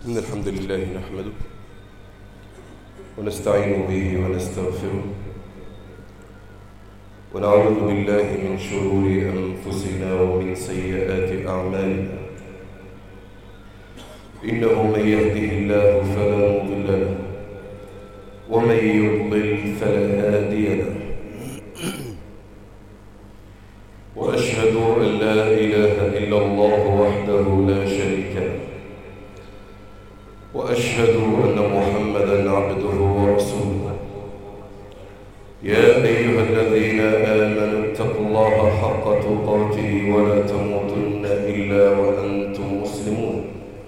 إن الحمد لله نحمده ونستعين به ونستغفره ونعوذ بالله من شرور أنفسنا ومن سيئات أعمالنا إنه من يهده الله فلا مضل له ومن يضلل فلا هادي له وأشهد أن لا إله إلا الله وحده لا شريك له وأشهد أن محمدا عبده ورسوله يا أيها الذين آمنوا اتقوا الله حق تقاته ولا تموتن إلا وأنتم مسلمون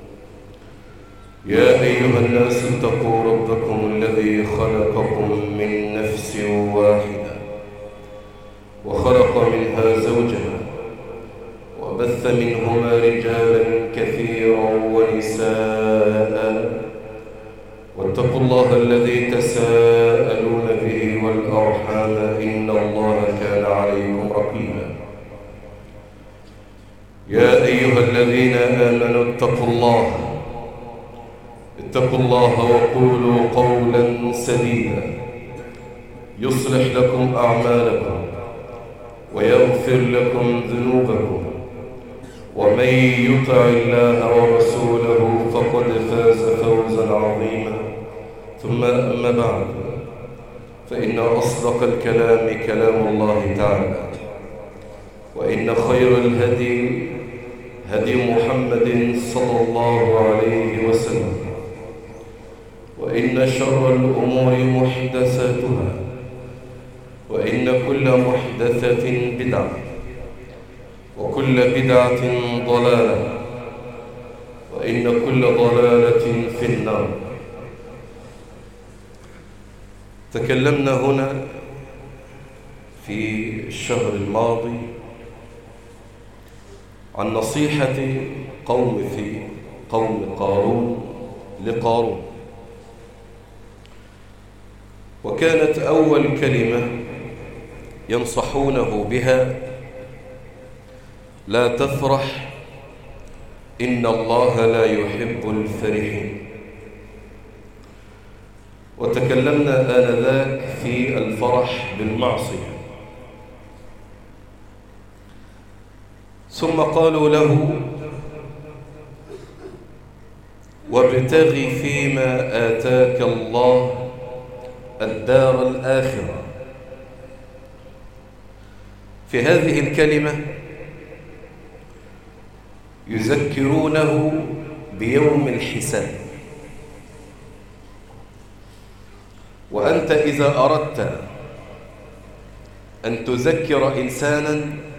يا أيها الناس اتقوا ربكم الذي خلقكم من نفس واحدة وخلق منها زوجها وبث منهما رجالا كثيرا ونساء واتقوا الله الذي تساءلون به والأرحام إن الله كان عليكم رقيبا يا أيها الذين آمنوا اتقوا الله اتقوا الله وقولوا قولا سديدا يصلح لكم أعمالكم ويغفر لكم ذنوبكم ومن يطع الله ورسوله فقد فاز فوزا عظيما ثم أما بعد فإن أصدق الكلام كلام الله تعالى وإن خير الهدي هدي محمد صلى الله عليه وسلم وإن شر الأمور محدثاتها وإن كل محدثة بدعة وكل بدعة ضلالة وإن كل ضلالة في النار تكلمنا هنا في الشهر الماضي عن نصيحة قوم في قوم قارون لقارون وكانت أول كلمة ينصحونه بها لا تفرح إن الله لا يحب الفرحين وتكلمنا آنذاك في الفرح بالمعصية ثم قالوا له وابتغ فيما آتاك الله الدار الآخرة في هذه الكلمة يذكرونه بيوم الحساب وأنت إذا أردت أن تذكر إنسانا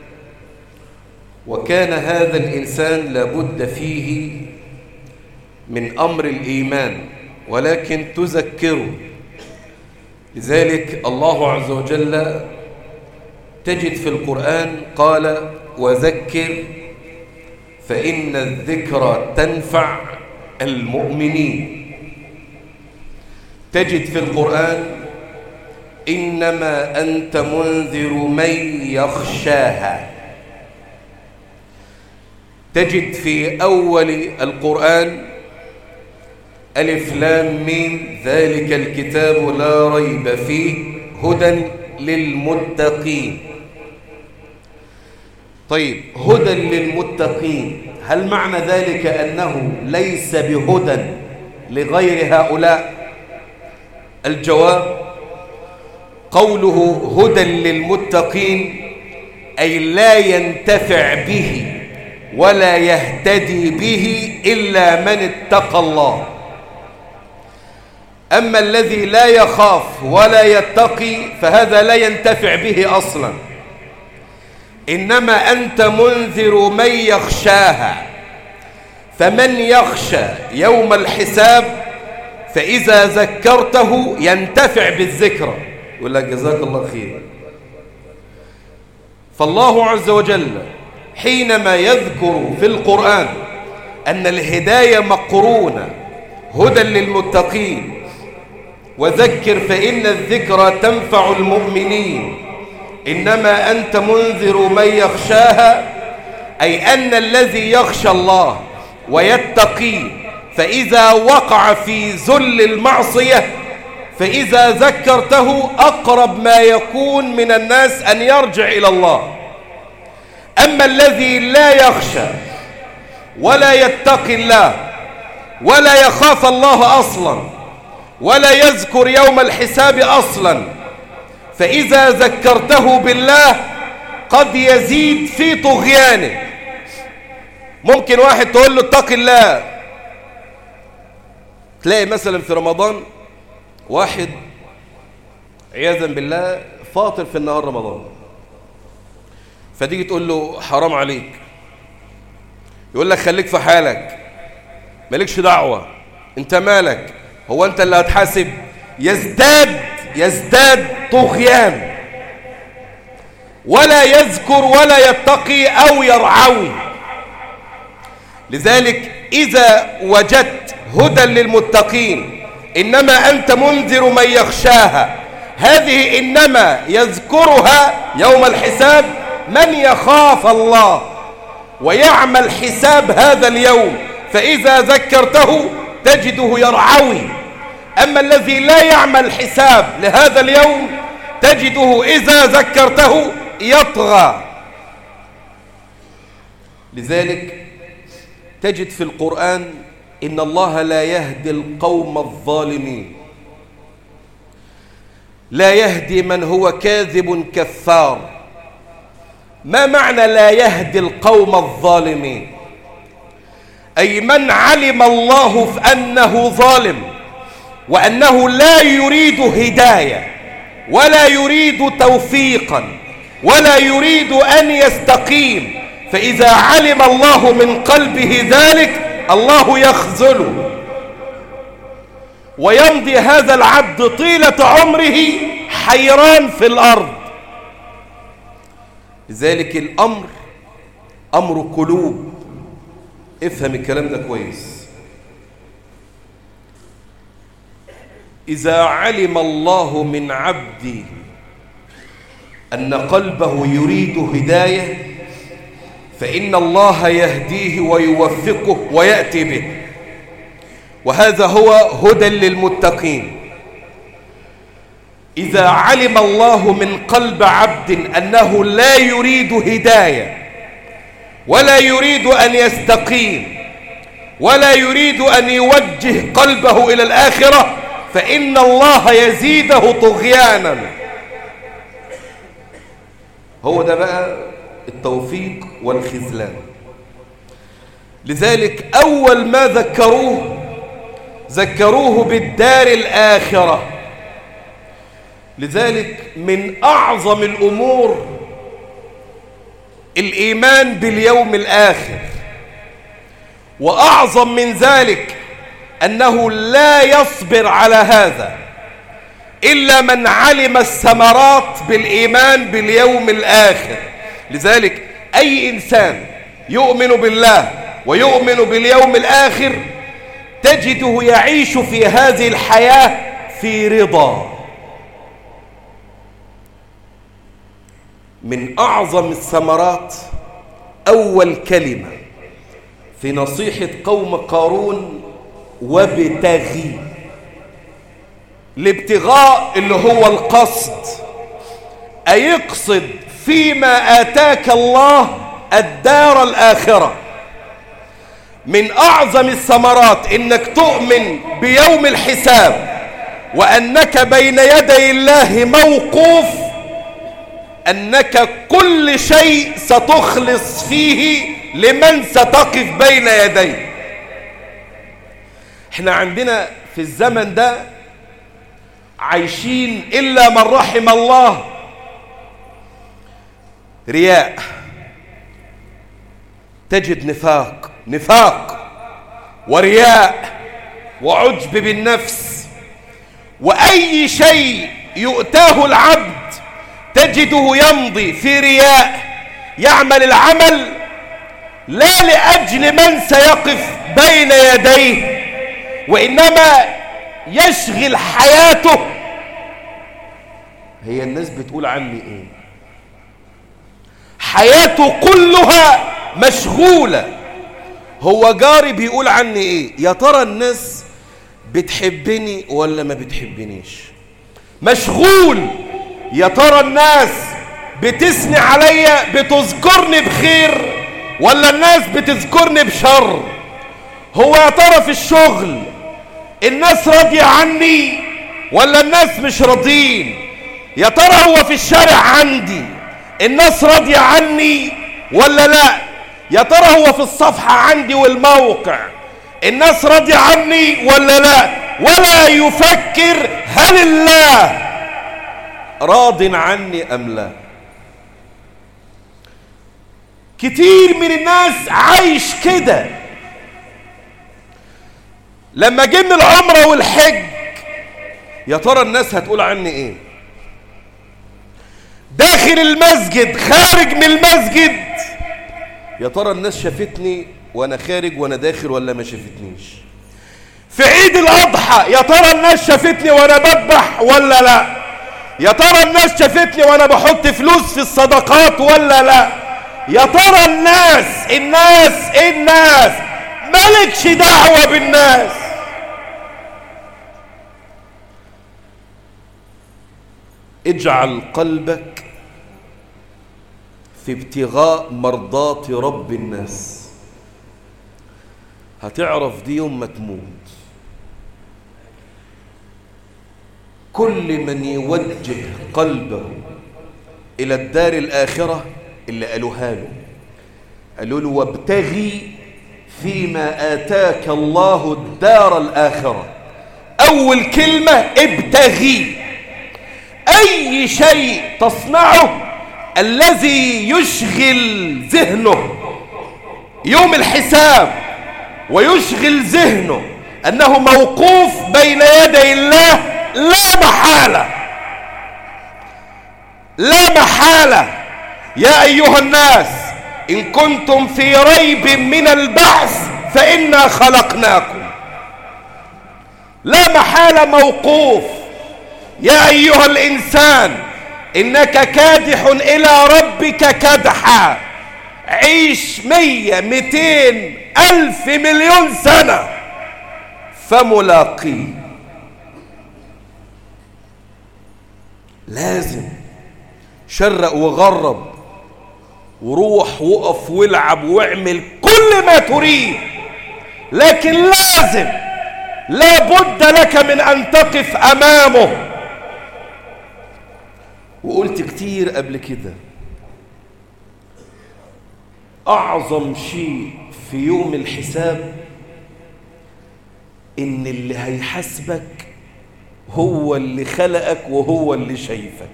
وكان هذا الإنسان لابد فيه من أمر الإيمان ولكن تذكره لذلك الله عز وجل تجد في القرآن قال وذكر فإن الذكرى تنفع المؤمنين تجد في القرآن إنما أنت منذر من يخشاها تجد في أول القرآن ألف لام ميم ذلك الكتاب لا ريب فيه هدى للمتقين طيب هدى للمتقين هل معنى ذلك أنه ليس بهدى لغير هؤلاء الجواب قوله هدى للمتقين أي لا ينتفع به ولا يهتدي به إلا من اتقى الله أما الذي لا يخاف ولا يتقي فهذا لا ينتفع به أصلا إنما أنت منذر من يخشاها فمن يخشى يوم الحساب فإذا ذكرته ينتفع بالذكرى يقول لك جزاك الله خير فالله عز وجل حينما يذكر في القرآن أن الهداية مقرونة هدى للمتقين وذكر فإن الذكرى تنفع المؤمنين إنما أنت منذر من يخشاها أي أن الذي يخشى الله ويتقي فإذا وقع في ذل المعصية فإذا ذكرته أقرب ما يكون من الناس أن يرجع إلى الله أما الذي لا يخشى ولا يتقي الله ولا يخاف الله أصلا ولا يذكر يوم الحساب أصلا فإذا ذكرته بالله قد يزيد في طغيانه ممكن واحد تقول له اتق الله تلاقي مثلا في رمضان واحد عياذا بالله فاطر في النهار رمضان فتيجي تقول له حرام عليك يقول لك خليك في حالك مالكش دعوة انت مالك هو انت اللي هتحاسب يزداد يزداد طغيان ولا يذكر ولا يتقي أو يرعوي لذلك إذا وجدت هدى للمتقين إنما أنت منذر من يخشاها هذه إنما يذكرها يوم الحساب من يخاف الله ويعمل حساب هذا اليوم فإذا ذكرته تجده يرعوي أما الذي لا يعمل حساب لهذا اليوم تجده إذا ذكرته يطغى لذلك تجد في القرآن إن الله لا يهدي القوم الظالمين لا يهدي من هو كاذب كفار ما معنى لا يهدي القوم الظالمين أي من علم الله أنه ظالم وأنه لا يريد هداية ولا يريد توفيقا ولا يريد أن يستقيم فإذا علم الله من قلبه ذلك الله يخذله ويمضي هذا العبد طيلة عمره حيران في الأرض لذلك الأمر أمر قلوب افهم الكلام ده كويس إذا علم الله من عبدي أن قلبه يريد هداية فإن الله يهديه ويوفقه ويأتي به وهذا هو هدى للمتقين إذا علم الله من قلب عبد أنه لا يريد هداية ولا يريد أن يستقيم ولا يريد أن يوجه قلبه إلى الآخرة فإن الله يزيده طغيانا هو ده بقى التوفيق والخذلان لذلك أول ما ذكروه ذكروه بالدار الآخرة لذلك من أعظم الأمور الإيمان باليوم الآخر وأعظم من ذلك أنه لا يصبر على هذا إلا من علم الثمرات بالإيمان باليوم الآخر لذلك أي إنسان يؤمن بالله ويؤمن باليوم الآخر تجده يعيش في هذه الحياة في رضا من أعظم الثمرات أول كلمة في نصيحة قوم قارون وابتغي الابتغاء اللي هو القصد أيقصد فيما آتاك الله الدار الآخرة من أعظم الثمرات إنك تؤمن بيوم الحساب وأنك بين يدي الله موقوف أنك كل شيء ستخلص فيه لمن ستقف بين يديه احنا عندنا في الزمن ده عايشين إلا من رحم الله رياء تجد نفاق نفاق ورياء وعجب بالنفس وأي شيء يؤتاه العبد تجده يمضي في رياء يعمل العمل لا لأجل من سيقف بين يديه وإنما يشغل حياته هي الناس بتقول عني ايه حياته كلها مشغولة هو جاري بيقول عني ايه يا ترى الناس بتحبني ولا ما بتحبنيش مشغول يا ترى الناس بتثني عليا بتذكرني بخير ولا الناس بتذكرني بشر هو يا ترى في الشغل الناس راضية عني ولا الناس مش راضيين يا ترى هو في الشارع عندي الناس راضية عني ولا لا يا ترى هو في الصفحة عندي والموقع الناس راضية عني ولا لا ولا يفكر هل الله راض عني أم لا كتير من الناس عايش كده لما جه من العمرة والحج يا ترى الناس هتقول عني ايه داخل المسجد خارج من المسجد يا ترى الناس شافتني وانا خارج وانا داخل ولا ما شافتنيش في عيد الاضحى يا ترى الناس شافتني وانا بذبح ولا لا يا ترى الناس شافتني وانا بحط فلوس في الصدقات ولا لا يا ترى الناس الناس الناس مالكش دعوة بالناس اجعل قلبك في ابتغاء مرضات رب الناس هتعرف دي يوم ما تموت كل من يوجه قلبه إلى الدار الآخرة اللي قالوها له قالوا له وابتغي فيما آتاك الله الدار الآخرة أول كلمة ابتغي أي شيء تصنعه الذي يشغل ذهنه يوم الحساب ويشغل ذهنه أنه موقوف بين يدي الله لا محالة لا محالة يا أيها الناس إن كنتم في ريب من البعث فإنا خلقناكم لا محالة موقوف يا أيها الإنسان إنك كادح إلى ربك كدحا عيش مية ميتين ألف مليون سنة فملاقيه لازم شرق وغرب وروح وقف والعب واعمل كل ما تريد لكن لازم لا بد لك من أن تقف أمامه وقلت كتير قبل كده أعظم شيء في يوم الحساب إن اللي هيحاسبك هو اللي خلقك وهو اللي شايفك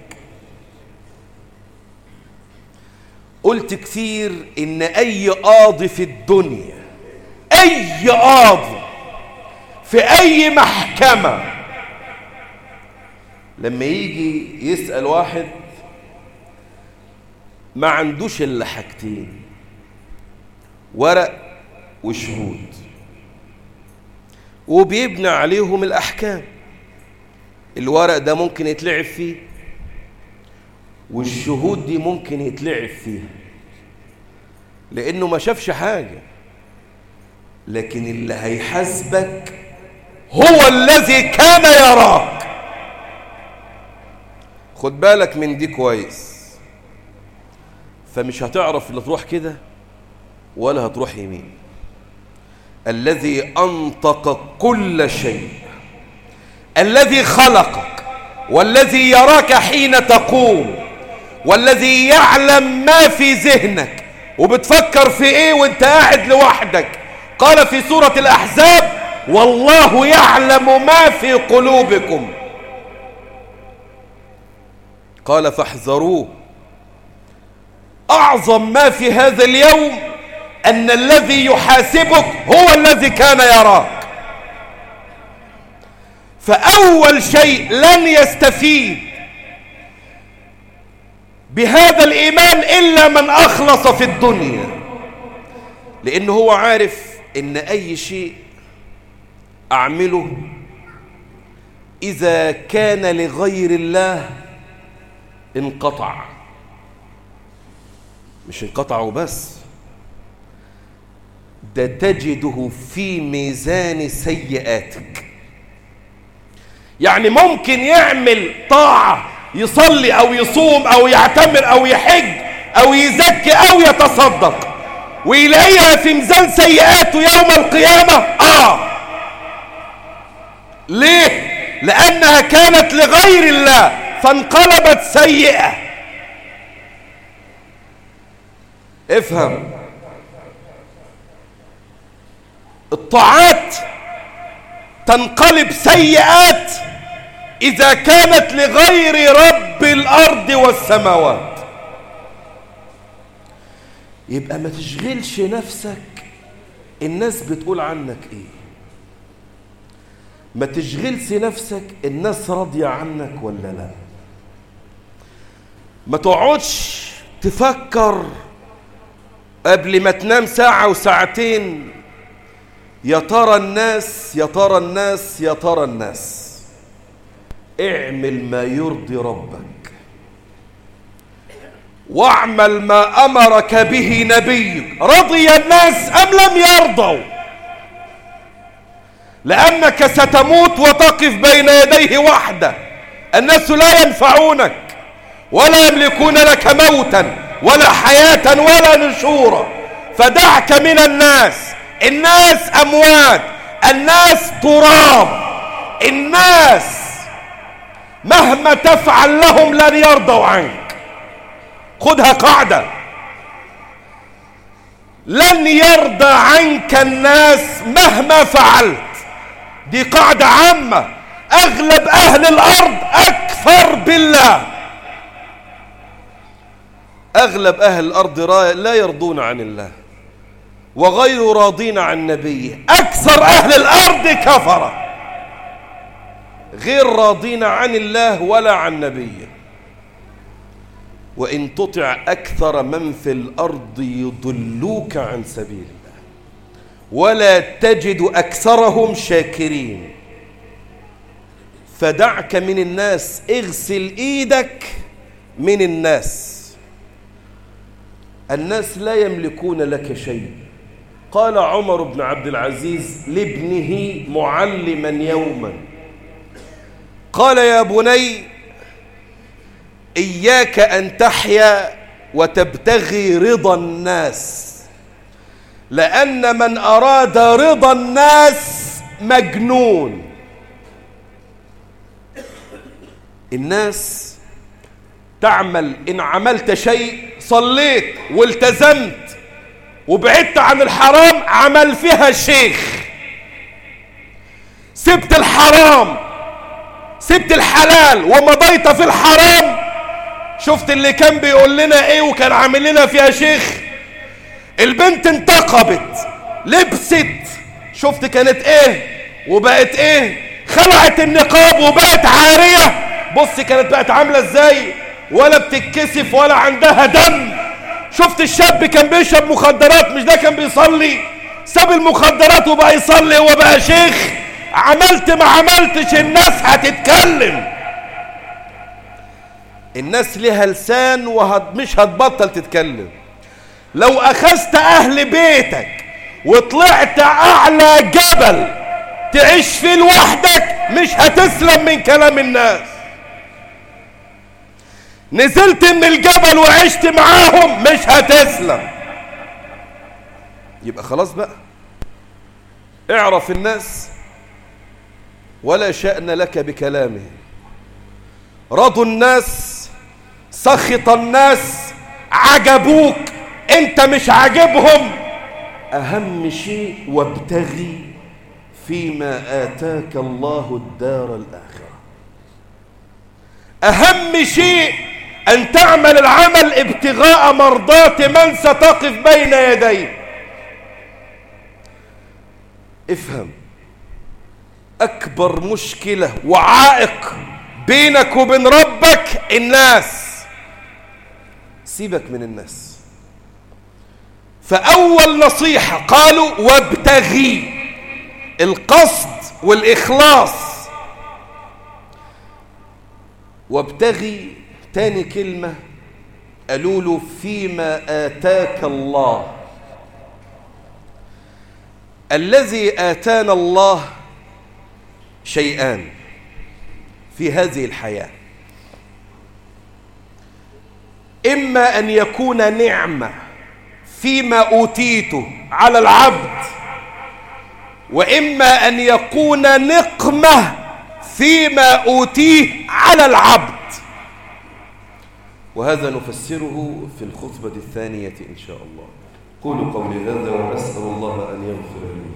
قلت كثير إن أي قاضي في الدنيا أي قاضي في أي محكمة لما يجي يسأل واحد ما عندوش إلا حاجتين ورق وشهود وبيبنى عليهم الأحكام الورق ده ممكن يتلعب فيه والشهود دي ممكن يتلعب فيها لأنه ما شافش حاجة لكن اللي هيحاسبك هو الذي كان يراك خد بالك من دي كويس فمش هتعرف اللي تروح كده ولا هتروح يمين الذي أنطق كل شيء الذي خلقك والذي يراك حين تقوم والذي يعلم ما في ذهنك وبتفكر في ايه وانت قاعد لوحدك قال في سورة الأحزاب والله يعلم ما في قلوبكم قال فاحذروه أعظم ما في هذا اليوم أن الذي يحاسبك هو الذي كان يراك فأول شيء لن يستفيد بهذا الإيمان إلا من أخلص في الدنيا لأنه هو عارف إن أي شيء أعمله إذا كان لغير الله انقطع مش انقطع وبس ده تجده في ميزان سيئاتك يعني ممكن يعمل طاعة يصلي أو يصوم أو يعتمر أو يحج أو يزكي أو يتصدق ويلاقيها في ميزان سيئاته يوم القيامة آه ليه؟ لأنها كانت لغير الله فانقلبت سيئة افهم الطاعات تنقلب سيئات إذا كانت لغير رب الأرض والسماوات يبقى ما تشغلش نفسك الناس بتقول عنك ايه ما تشغلش نفسك الناس راضية عنك ولا لا ما تقعدش تفكر قبل ما تنام ساعة وساعتين يا ترى الناس يا ترى الناس يا ترى الناس اعمل ما يرضي ربك واعمل ما أمرك به نبيك رضي الناس أم لم يرضوا لأنك ستموت وتقف بين يديه وحده الناس لا ينفعونك ولا يملكون لك موتا ولا حياة ولا نشورا فدعك من الناس الناس أموات الناس تراب الناس مهما تفعل لهم لن يرضوا عنك خدها قاعدة لن يرضى عنك الناس مهما فعلت دي قاعدة عامة أغلب أهل الأرض أكفر بالله أغلب أهل الأرض لا يرضون عن الله وغير راضين عن نبيه أكثر أهل الأرض كفر غير راضين عن الله ولا عن نبيه وإن تطع أكثر من في الأرض يضلوك عن سبيل الله ولا تجد أكثرهم شاكرين فدعك من الناس اغسل ايدك من الناس الناس لا يملكون لك شيء قال عمر بن عبد العزيز لابنه معلما يوما قال يا بني إياك أن تحيا وتبتغي رضا الناس لأن من أراد رضا الناس مجنون الناس تعمل إن عملت شيء صليت والتزمت وبعدت عن الحرام عمل فيها الشيخ سبت الحرام سبت الحلال ومضيت في الحرام شفت اللي كان بيقول لنا ايه وكان عامل لنا فيها شيخ البنت انتقبت لبست شفت كانت ايه وبقت ايه خلعت النقاب وبقت عارية بص كانت بقت عاملة ازاي ولا بتتكسف ولا عندها دم شفت الشاب كان بيشرب مخدرات مش ده كان بيصلي ساب المخدرات وبقى يصلي هو بقى شيخ عملت ما عملتش الناس هتتكلم الناس ليها لسان ومش هتبطل تتكلم لو أخذت أهل بيتك وطلعت أعلى جبل تعيش فيه لوحدك مش هتسلم من كلام الناس نزلت من الجبل وعشت معاهم مش هتسلم يبقى خلاص بقى اعرف الناس ولا شأن لك بكلامه رضوا الناس سخط الناس عجبوك انت مش عاجبهم اهم شيء وابتغي فيما آتاك الله الدار الآخرة أهم شيء أن تعمل العمل ابتغاء مرضات من ستقف بين يديه افهم أكبر مشكلة وعائق بينك وبين ربك الناس سيبك من الناس فأول نصيحة قالوا وابتغي القصد والإخلاص وابتغي تاني كلمة قالوا له فيما آتاك الله الذي آتانا الله شيئان في هذه الحياة إما أن يكون نعمة فيما أوتيته على العبد وإما أن يكون نقمة فيما أوتيه على العبد وهذا نفسره في الخطبة الثانية إن شاء الله قولوا قولي هذا وأسأل الله أن يغفر لي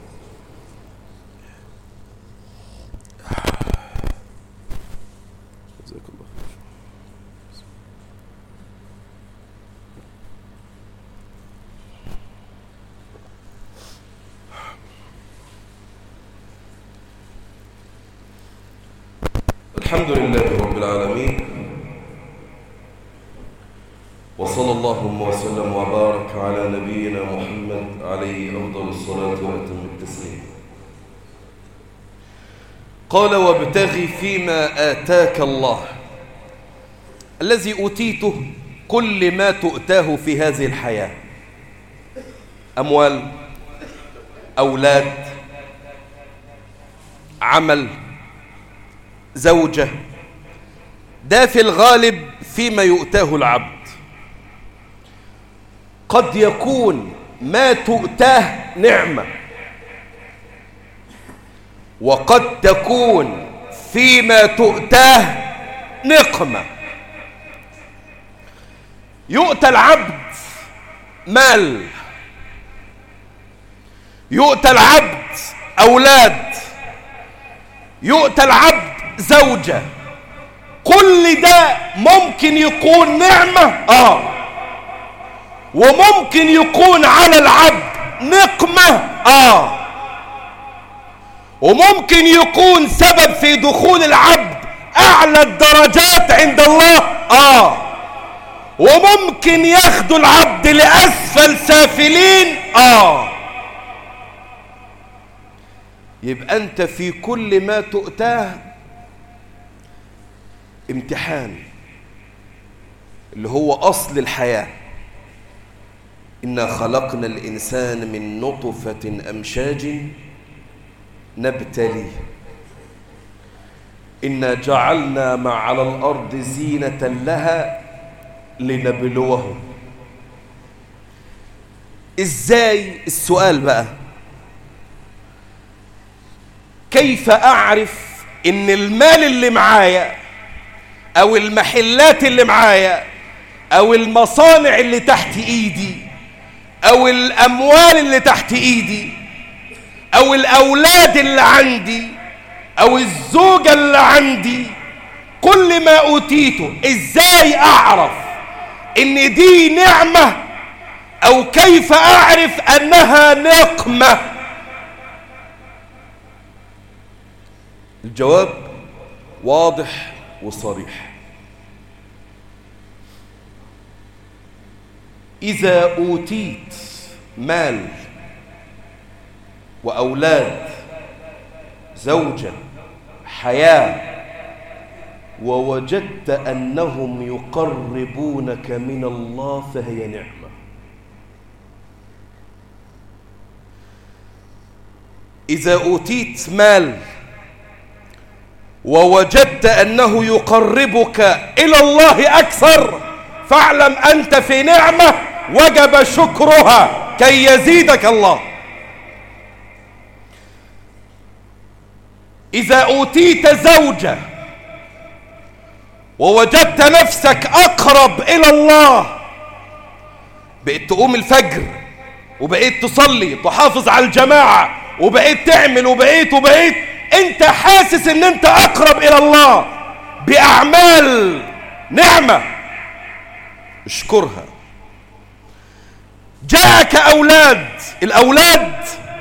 الحمد لله رب العالمين وصلى اللهم وسلم وبارك على نبينا محمد عليه أفضل الصلاة وأتم التسليم قال وابتغي فيما آتاك الله الذي أوتيته كل ما تؤتاه في هذه الحياة أموال أولاد عمل زوجة ده في الغالب فيما يؤتاه العبد قد يكون ما تؤتاه نعمة وقد تكون فيما تؤتاه نقمة يؤتى العبد مال يؤتى العبد أولاد يؤتى العبد زوجة كل ده ممكن يكون نعمة آه وممكن يكون على العبد نقمة آه وممكن يكون سبب في دخول العبد أعلى الدرجات عند الله آه وممكن ياخدوا العبد لأسفل سافلين آه يبقى أنت في كل ما تؤتاه امتحان اللي هو أصل الحياة إنا خلقنا الإنسان من نطفة أمشاج نبتليه إنا جعلنا ما على الأرض زينة لها لنبلوهم إزاي السؤال بقى كيف أعرف إن المال اللي معايا أو المحلات اللي معايا أو المصانع اللي تحت إيدي أو الأموال اللي تحت إيدي أو الأولاد اللي عندي أو الزوجة اللي عندي كل ما أوتيته إزاي أعرف إن دي نعمة أو كيف أعرف أنها نقمة الجواب واضح وصريح إذا أوتيت مال وأولاد زوجة حياة ووجدت أنهم يقربونك من الله فهي نعمة إذا أوتيت مال ووجدت أنه يقربك إلى الله أكثر فاعلم أنت في نعمة وجب شكرها كي يزيدك الله إذا أوتيت زوجة ووجدت نفسك أقرب إلى الله بقيت تقوم الفجر وبقيت تصلي تحافظ على الجماعة وبقيت تعمل وبقيت وبقيت انت حاسس ان انت اقرب الى الله باعمال نعمة اشكرها جاءك اولاد الاولاد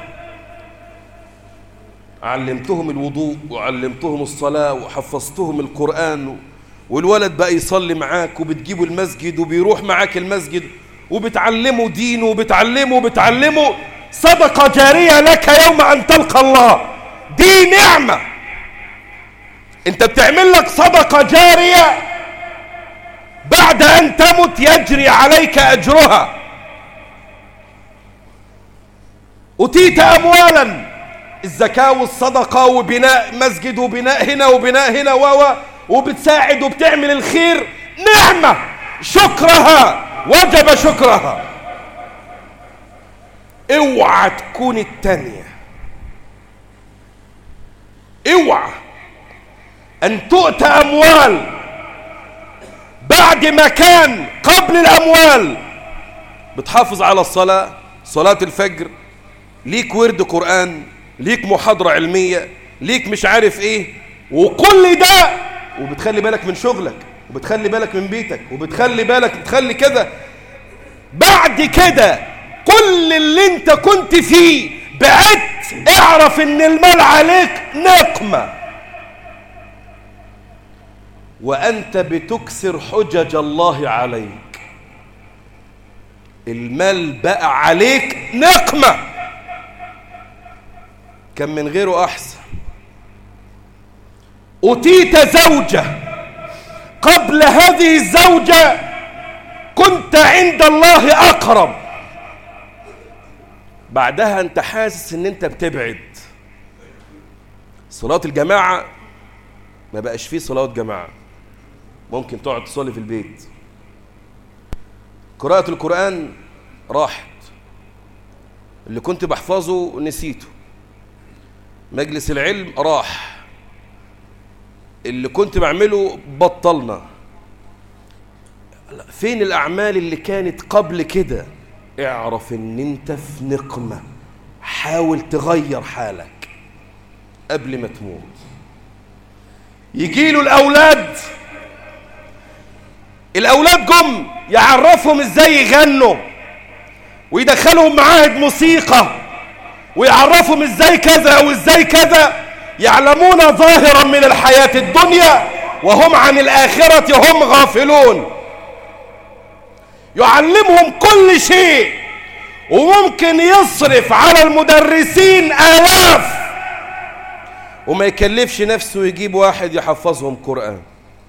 علمتهم الوضوء وعلمتهم الصلاة وحفظتهم القرآن والولد بقى يصلي معاك وبتجيبه المسجد وبيروح معاك المسجد وبتعلمه دينه وبتعلمه وبتعلمه صدقة جارية لك يوم أن تلقى الله دي نعمة انت بتعمل لك صدقة جارية بعد أن تمت يجري عليك أجرها أتيت أموالا الزكاة والصدقة وبناء مسجد وبناء هنا وبناء هنا و وبتساعد وبتعمل الخير نعمة شكرها وجب شكرها اوعى تكون التانية اوعى ان تؤتى اموال بعد ما كان قبل الاموال بتحافظ على الصلاة صلاة الفجر ليك ورد قرآن ليك محاضرة علمية ليك مش عارف ايه وكل ده وبتخلي بالك من شغلك وبتخلي بالك من بيتك وبتخلي بالك بتخلي كذا بعد كده كل اللي انت كنت فيه بعدت اعرف ان المال عليك نقمة وانت بتكسر حجج الله عليك المال بقى عليك نقمة كان من غيره احسن أتيت زوجة قبل هذه الزوجة كنت عند الله أقرب بعدها أنت حاسس أن أنت بتبعد صلاة الجماعة ما بقاش فيه صلاة جماعة ممكن تقعد تصلي في البيت قراءة القرآن راحت اللي كنت بحفظه نسيته مجلس العلم راح اللي كنت بعمله بطلنا فين الأعمال اللي كانت قبل كده اعرف ان انت في نقمة حاول تغير حالك قبل ما تموت يجيله الأولاد الأولاد جم يعرفهم ازاي يغنوا ويدخلهم معاهد موسيقى ويعرفهم ازاي كذا وازاي كذا يعلمون ظاهرا من الحياة الدنيا وهم عن الآخرة هم غافلون يعلمهم كل شيء وممكن يصرف على المدرسين آلاف وما يكلفش نفسه يجيب واحد يحفظهم قرآن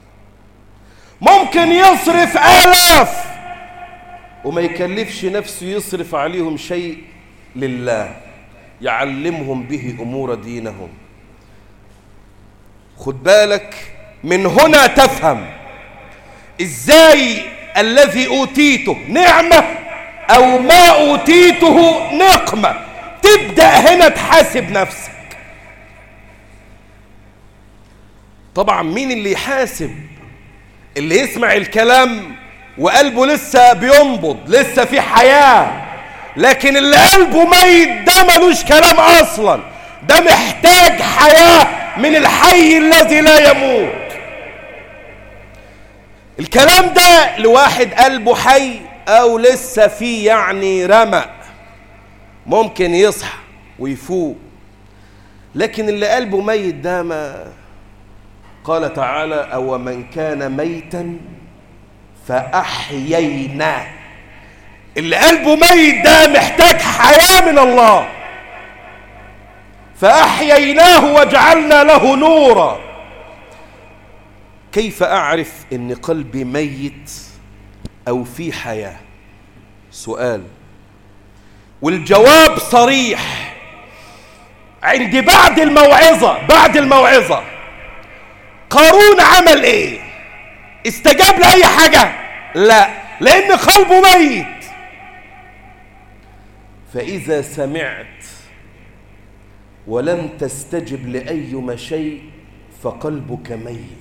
ممكن يصرف آلاف وما يكلفش نفسه يصرف عليهم شيء لله يعلمهم به أمور دينهم خد بالك من هنا تفهم ازاي الذي اوتيته نعمة او ما اوتيته نقمة تبدأ هنا تحاسب نفسك طبعا مين اللي يحاسب اللي يسمع الكلام وقلبه لسه بينبض لسه في حياة لكن اللي قلبه ميت ده ملوش كلام اصلا ده محتاج حياة من الحي الذي لا يموت الكلام ده لواحد قلبه حي او لسه فيه يعني رمق ممكن يصحى ويفوق لكن اللي قلبه ميت ده ما قال تعالى او من كان ميتا فاحييناه اللي قلبه ميت ده محتاج حياه من الله فأحييناه وجعلنا له نورا كيف أعرف أن قلبي ميت أو في حياة سؤال والجواب صريح عند بعد الموعظة بعد الموعظة قارون عمل ايه استجاب لأي حاجة لا لأن قلبه ميت فإذا سمعت ولم تستجب لأيما شيء فقلبك ميت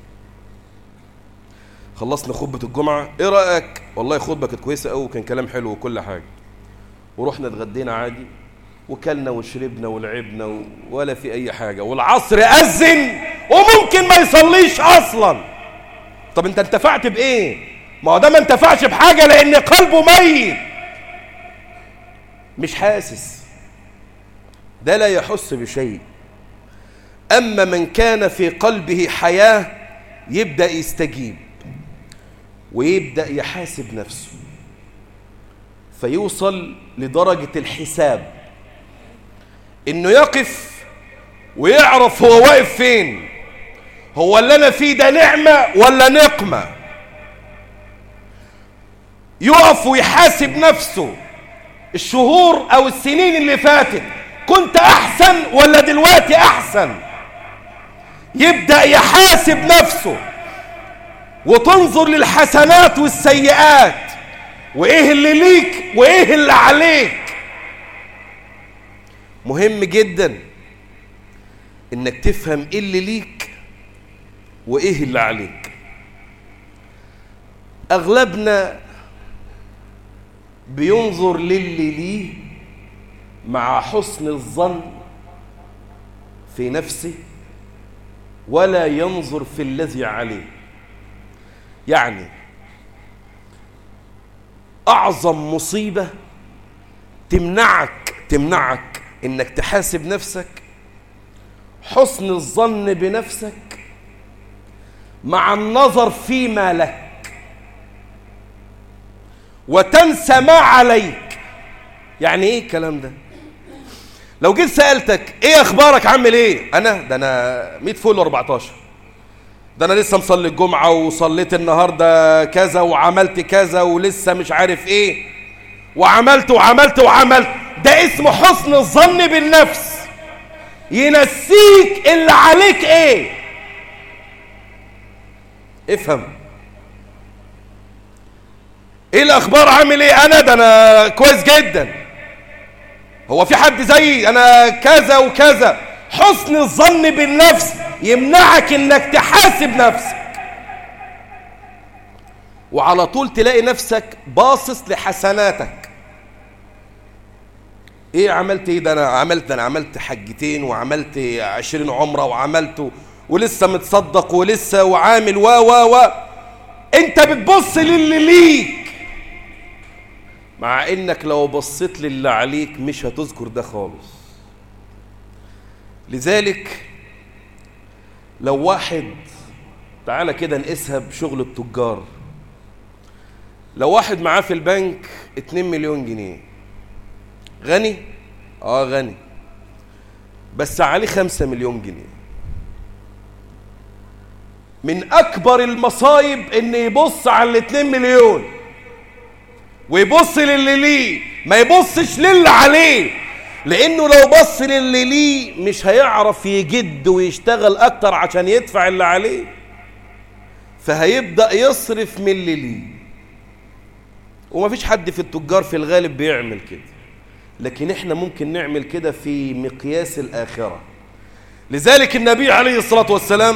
خلصنا خطبة الجمعة ايه رأيك والله خطبة كانت كويسة قوي وكان كلام حلو وكل حاجة ورحنا اتغدينا عادي وكلنا وشربنا ولعبنا ولا في اي حاجة والعصر أذن وممكن ما يصليش اصلا طب انت انتفعت بايه ما هو ده ما انتفعش بحاجة لان قلبه ميت مش حاسس ده لا يحس بشيء أما من كان في قلبه حياة يبدأ يستجيب ويبدأ يحاسب نفسه فيوصل لدرجة الحساب إنه يقف ويعرف هو واقف فين هو اللي أنا فيه ده نعمة ولا نقمة يقف ويحاسب نفسه الشهور او السنين اللي فاتت كنت احسن ولا دلوقتي احسن يبدأ يحاسب نفسه وتنظر للحسنات والسيئات وايه اللي ليك وايه اللي عليك مهم جدا انك تفهم ايه اللي ليك وايه اللي عليك اغلبنا بينظر للي ليه مع حسن الظن في نفسه ولا ينظر في الذي عليه يعني أعظم مصيبة تمنعك تمنعك إنك تحاسب نفسك حسن الظن بنفسك مع النظر فيما لك وتنسى ما عليك يعني ايه الكلام ده لو جيت سألتك ايه اخبارك عامل ايه انا ده انا 100 فول 14 ده انا لسه مصلي الجمعة وصليت النهاردة كذا وعملت كذا ولسه مش عارف ايه وعملت وعملت وعملت ده اسمه حسن الظن بالنفس ينسيك اللي عليك ايه افهم ايه الاخبار عامل ايه انا ده انا كويس جدا هو في حد زيي انا كذا وكذا حسن الظن بالنفس يمنعك انك تحاسب نفسك وعلى طول تلاقي نفسك باصص لحسناتك ايه عملت ايه ده انا عملت ده انا عملت حجتين وعملت عشرين عمره وعملت ولسه متصدق ولسه وعامل و و و انت بتبص للي ليك مع انك لو بصيت للي عليك مش هتذكر ده خالص لذلك لو واحد تعالى كده نقيسها بشغل التجار لو واحد معاه في البنك 2 مليون جنيه غني اه غني بس عليه 5 مليون جنيه من اكبر المصايب ان يبص على الاتنين مليون ويبص للي ليه ما يبصش للي عليه لانه لو بص للي ليه مش هيعرف يجد ويشتغل اكتر عشان يدفع اللي عليه فهيبدأ يصرف من اللي ليه ومفيش حد في التجار في الغالب بيعمل كده لكن احنا ممكن نعمل كده في مقياس الآخرة لذلك النبي عليه الصلاة والسلام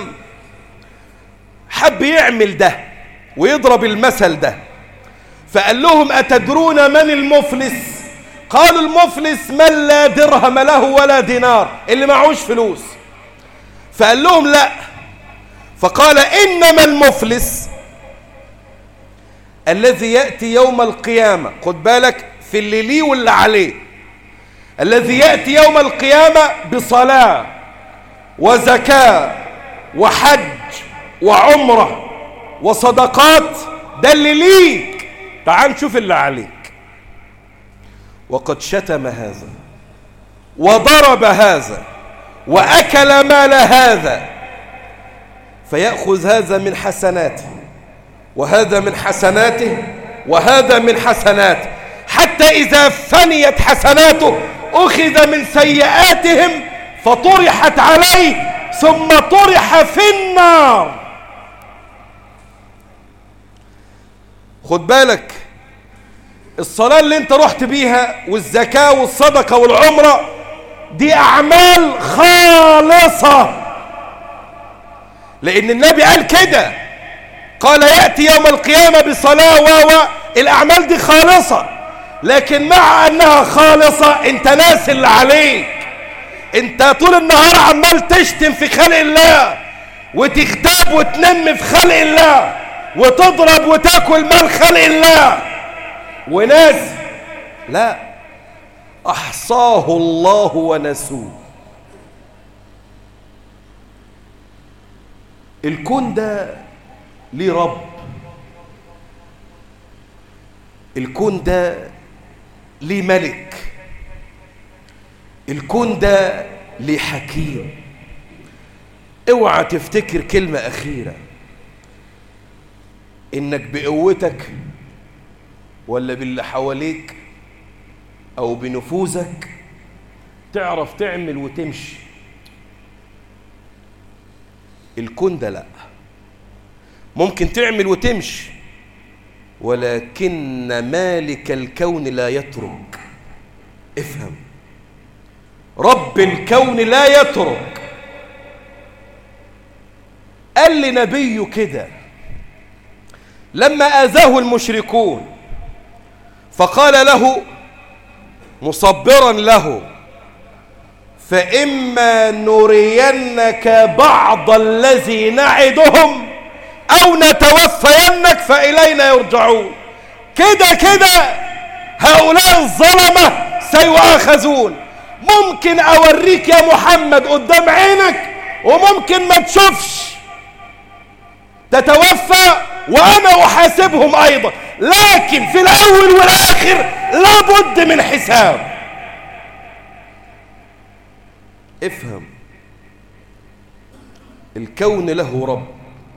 حب يعمل ده ويضرب المثل ده فقال لهم أتدرون من المفلس قالوا المفلس من لا درهم له ولا دينار اللي معهوش فلوس فقال لهم لا فقال إنما المفلس الذي يأتي يوم القيامة خد بالك في اللي ليه واللي عليه الذي يأتي يوم القيامة بصلاة وزكاة وحج وعمرة وصدقات ده اللي ليك تعال نشوف اللي عليك وقد شتم هذا وضرب هذا وأكل مال هذا فيأخذ هذا من حسناته وهذا من حسناته وهذا من حسناته حتى إذا فنيت حسناته أخذ من سيئاتهم فطرحت عليه ثم طرح في النار خد بالك الصلاة اللي انت رحت بيها والزكاة والصدقة والعمرة دي أعمال خالصة لأن النبي قال كده قال يأتي يوم القيامة بصلاة و الأعمال دي خالصة لكن مع أنها خالصة أنت ناس اللي عليك أنت طول النهار عمال تشتم في خلق الله وتغتاب وتنم في خلق الله وتضرب وتاكل مال خلق الله وناس لا أحصاه الله ونسوه الكون ده ليه رب الكون ده ليه ملك الكون ده ليه حكيم اوعى تفتكر كلمة أخيرة إنك بقوتك ولا باللي حواليك أو بنفوذك تعرف تعمل وتمشي الكون ده لا ممكن تعمل وتمشي ولكن مالك الكون لا يترك افهم رب الكون لا يترك قال لنبيه كده لما آذاه المشركون فقال له مصبرا له فإما نرينك بعض الذي نعدهم أو نتوفينك فإلينا يرجعون كده كده هؤلاء الظلمة سيؤاخذون ممكن أوريك يا محمد قدام عينك وممكن ما تشوفش تتوفى وأنا أحاسبهم أيضا لكن في الأول والآخر لابد من حساب افهم الكون له رب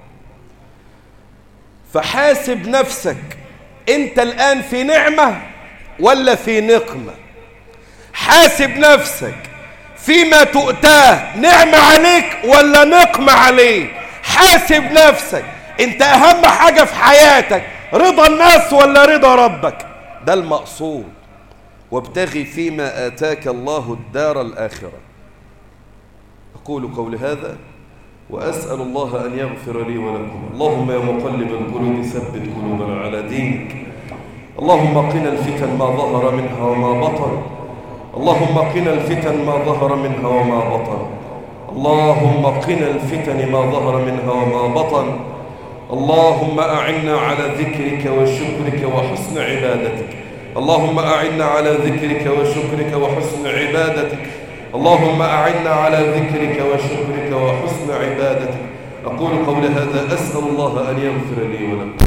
فحاسب نفسك انت الآن في نعمة ولا في نقمة حاسب نفسك فيما تؤتاه نعمة عليك ولا نقمة عليك حاسب نفسك انت اهم حاجة في حياتك رضا الناس ولا رضا ربك ده المقصود وابتغي فيما آتاك الله الدار الآخرة أقول قول هذا وأسأل الله أن يغفر لي ولكم اللهم يا مقلب القلوب ثبت قلوبنا على دينك اللهم قنا الفتن ما ظهر منها وما بطن اللهم قنا الفتن ما ظهر منها وما بطن اللهم قنا الفتن ما ظهر منها وما بطن اللهم أعنا على ذكرك وشكرك وحسن عبادتك اللهم أعنا على ذكرك وشكرك وحسن عبادتك اللهم أعنا على ذكرك وشكرك وحسن عبادتك أقول قول هذا أسأل الله أن يغفر لي ولكم